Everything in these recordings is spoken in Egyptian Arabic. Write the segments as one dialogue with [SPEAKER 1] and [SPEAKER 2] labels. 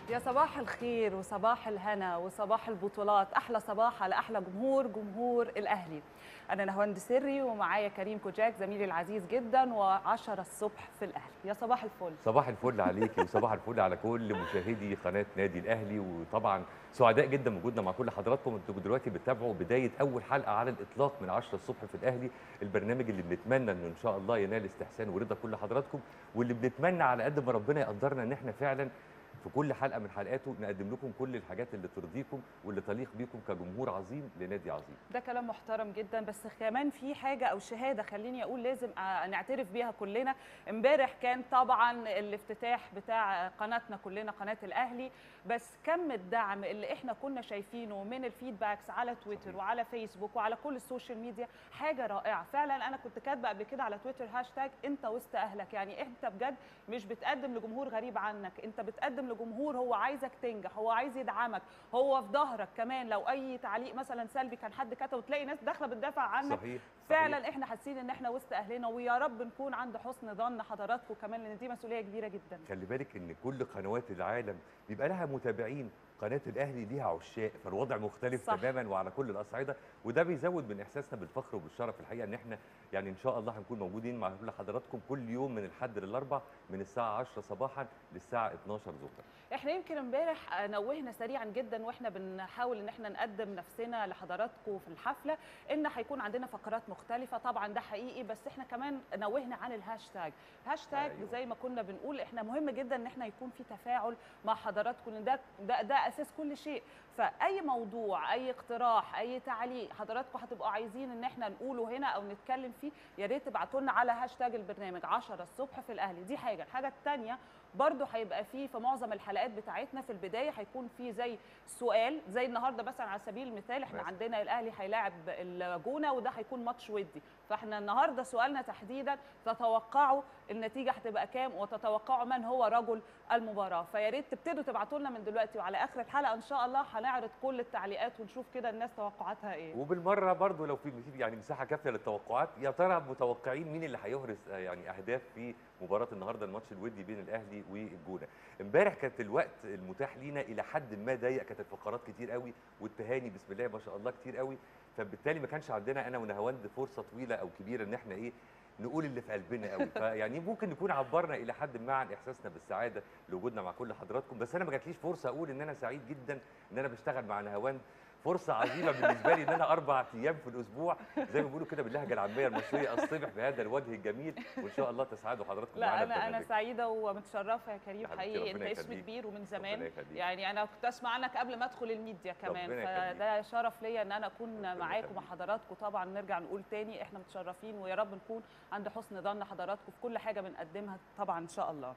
[SPEAKER 1] يا صباح الخير وصباح الهنا وصباح البطولات احلى صباح على احلى جمهور جمهور الاهلي انا نهاوند سري ومعايا كريم كوجاك زميلي العزيز جدا و10 الصبح في الاهلي يا صباح الفل
[SPEAKER 2] صباح الفل عليكي وصباح الفل على كل مشاهدي قناه نادي الاهلي وطبعا سعداء جدا بوجودنا مع كل حضراتكم انتوا دلوقتي بتتابعوا بدايه اول حلقه على الاطلاق من 10 الصبح في الاهلي البرنامج اللي بنتمنى انه ان شاء الله ينال استحسان ورضا كل حضراتكم واللي بنتمنى على قد ما ربنا يقدرنا ان احنا فعلا في كل حلقه من حلقاته نقدم لكم كل الحاجات اللي ترضيكم واللي تليق بيكم كجمهور عظيم لنادي عظيم
[SPEAKER 1] ده كلام محترم جدا بس كمان في حاجه او شهاده خليني اقول لازم آه، نعترف بيها كلنا امبارح كان طبعا الافتتاح بتاع قناتنا كلنا قناه الاهلي بس كم الدعم اللي احنا كنا شايفينه من الفيدباكس على تويتر
[SPEAKER 2] صحيح.
[SPEAKER 1] وعلى فيسبوك وعلى كل السوشيال ميديا حاجه رائعه فعلا انا كنت كاتبه قبل كده على تويتر هاشتاج انت وسط اهلك يعني انت بجد مش بتقدم لجمهور غريب عنك انت بتقدم لجمهور هو عايزك تنجح هو عايز يدعمك هو في ظهرك كمان لو اي تعليق مثلا سلبي كان حد كتبه تلاقي ناس داخله بتدافع عنك
[SPEAKER 2] صحيح
[SPEAKER 1] فعلا
[SPEAKER 2] صحيح.
[SPEAKER 1] احنا حاسين ان احنا وسط اهلنا ويا رب نكون عند حسن ظن حضراتكم كمان لان دي مسؤوليه كبيره جدا
[SPEAKER 2] خلي بالك ان كل قنوات العالم بيبقى لها متابعين قناه الاهلي ليها عشاق فالوضع مختلف
[SPEAKER 1] صح.
[SPEAKER 2] تماما وعلى كل الاصعده وده بيزود من احساسنا بالفخر وبالشرف الحقيقه ان احنا يعني ان شاء الله هنكون موجودين مع كل حضراتكم كل يوم من الحد للاربع من الساعه 10 صباحا للساعه 12 ظهرا
[SPEAKER 1] احنا يمكن امبارح نوهنا سريعا جدا واحنا بنحاول ان احنا نقدم نفسنا لحضراتكم في الحفله ان هيكون عندنا فقرات مختلفه طبعا ده حقيقي بس احنا كمان نوهنا عن الهاشتاج هاشتاج
[SPEAKER 2] أيوة.
[SPEAKER 1] زي ما كنا بنقول احنا مهم جدا ان احنا يكون في تفاعل مع حضراتكم لان ده ده, ده اساس كل شيء فاي موضوع اي اقتراح اي تعليق حضراتكم هتبقوا عايزين ان احنا نقوله هنا او نتكلم فيه يا ريت تبعتوا لنا على هاشتاج البرنامج 10 الصبح في الاهلي دي حاجه الحاجه الثانيه برضو هيبقى فيه في معظم الحلقات بتاعتنا في البدايه هيكون في زي سؤال زي النهارده مثلا على سبيل المثال احنا
[SPEAKER 2] مثلا.
[SPEAKER 1] عندنا الاهلي هيلاعب الجونه وده هيكون ماتش ودي فاحنا النهارده سؤالنا تحديدا تتوقعوا النتيجه هتبقى كام وتتوقعوا من هو رجل المباراه فيا ريت تبتدوا تبعتوا لنا من دلوقتي وعلى اخر الحلقه ان شاء الله هنعرض كل التعليقات ونشوف كده الناس توقعاتها ايه
[SPEAKER 2] وبالمره برضو لو في في يعني مساحه كافيه للتوقعات يا ترى متوقعين مين اللي هيهرس آه، يعني اهداف في مباراه النهارده الماتش الودي بين الاهلي والجونه امبارح كانت الوقت المتاح لينا الى حد ما ضيق كانت الفقرات كتير قوي والتهاني بسم الله ما شاء الله كتير قوي فبالتالي ما كانش عندنا انا ونهاوند فرصه طويله او كبيره ان احنا ايه نقول اللي في قلبنا قوي فيعني ممكن نكون عبرنا الى حد ما عن احساسنا بالسعاده لوجودنا مع كل حضراتكم بس انا ما جاتليش فرصه اقول ان انا سعيد جدا ان انا بشتغل مع نهاوند فرصه عظيمه بالنسبه لي ان انا اربع ايام في الاسبوع زي ما بيقولوا كده باللهجه العاميه المصريه اصطبح بهذا الوجه الجميل وان شاء الله تسعدوا حضراتكم
[SPEAKER 1] لا
[SPEAKER 2] معانا
[SPEAKER 1] انا انا
[SPEAKER 2] البرنامج.
[SPEAKER 1] سعيده ومتشرفه يا كريم
[SPEAKER 2] يا حبيبتي،
[SPEAKER 1] حقيقي انت
[SPEAKER 2] ربنا
[SPEAKER 1] اسم
[SPEAKER 2] يخليك.
[SPEAKER 1] كبير ومن
[SPEAKER 2] ربنا
[SPEAKER 1] زمان
[SPEAKER 2] يخليك.
[SPEAKER 1] يعني انا كنت اسمع عنك قبل ما ادخل الميديا كمان
[SPEAKER 2] ربنا يخليك.
[SPEAKER 1] فده شرف ليا ان انا اكون
[SPEAKER 2] ربنا
[SPEAKER 1] معاكم ومع
[SPEAKER 2] يخليك.
[SPEAKER 1] حضراتكم طبعا نرجع نقول تاني احنا متشرفين ويا رب نكون عند حسن ظن حضراتكم في كل حاجه بنقدمها طبعا ان شاء الله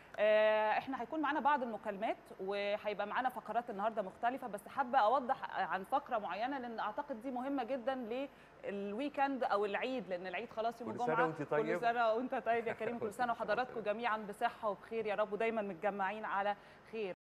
[SPEAKER 1] آه، احنا هيكون معانا بعض المكالمات وهيبقى معانا فقرات النهارده مختلفه بس حابه اوضح عن فقره معينه لان اعتقد دي مهمه جدا للويكند او العيد لان العيد خلاص يوم
[SPEAKER 2] كل سنة
[SPEAKER 1] الجمعه
[SPEAKER 2] وأنت
[SPEAKER 1] كل
[SPEAKER 2] طيب.
[SPEAKER 1] سنه وانت طيب يا كريم كل سنه
[SPEAKER 2] كل سنة
[SPEAKER 1] وحضراتكم
[SPEAKER 2] وأنت
[SPEAKER 1] جميعا بصحه وبخير يا رب ودايما متجمعين على خير